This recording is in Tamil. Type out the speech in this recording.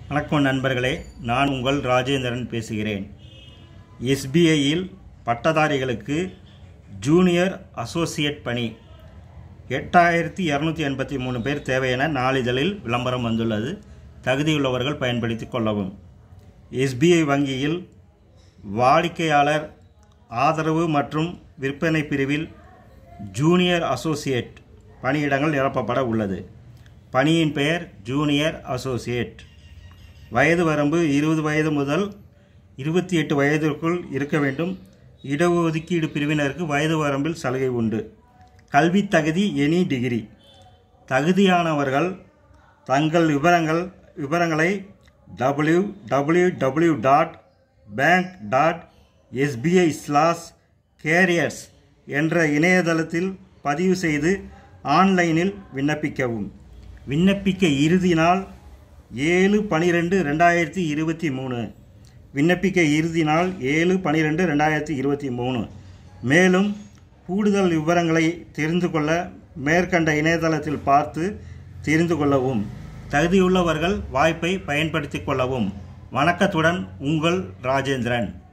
வணக்கம் நண்பர்களே நான் உங்கள் ராஜேந்திரன் பேசுகிறேன் எஸ்பிஐயில் பட்டதாரிகளுக்கு ஜூனியர் அசோசியேட் பணி எட்டாயிரத்தி இரநூத்தி எண்பத்தி மூணு பேர் தேவை என நாளிதழில் விளம்பரம் வந்துள்ளது தகுதியுள்ளவர்கள் பயன்படுத்திக் கொள்ளவும் எஸ்பிஐ வங்கியில் வாடிக்கையாளர் ஆதரவு மற்றும் விற்பனை பிரிவில் ஜூனியர் அசோசியேட் பணியிடங்கள் நிரப்பப்பட உள்ளது பணியின் பெயர் ஜூனியர் அசோசியேட் வயது வரம்பு இருபது வயது முதல் இருபத்தி எட்டு வயதிற்குள் இருக்க வேண்டும் இடஒதுக்கீடு பிரிவினருக்கு வயது வரம்பில் சலுகை உண்டு கல்வி தகுதி எனி டிகிரி தகுதியானவர்கள் தங்கள் விவரங்கள் விவரங்களை W W W dot bank dot SBI slash careers என்ற இணையதளத்தில் பதிவு செய்து ஆன்லைனில் விண்ணப்பிக்கவும் விண்ணப்பிக்க இறுதி நாள் ஏழு பனிரெண்டு ரெண்டாயிரத்தி இருபத்தி மூணு விண்ணப்பிக்க இறுதி நாள் ஏழு பனிரெண்டு ரெண்டாயிரத்தி இருபத்தி மூணு மேலும் கூடுதல் விவரங்களை தெரிந்து கொள்ள மேற்கண்ட இணையதளத்தில் பார்த்து தெரிந்து கொள்ளவும் தகுதியுள்ளவர்கள் வாய்ப்பை பயன்படுத்திக் கொள்ளவும் வணக்கத்துடன் உங்கள் ராஜேந்திரன்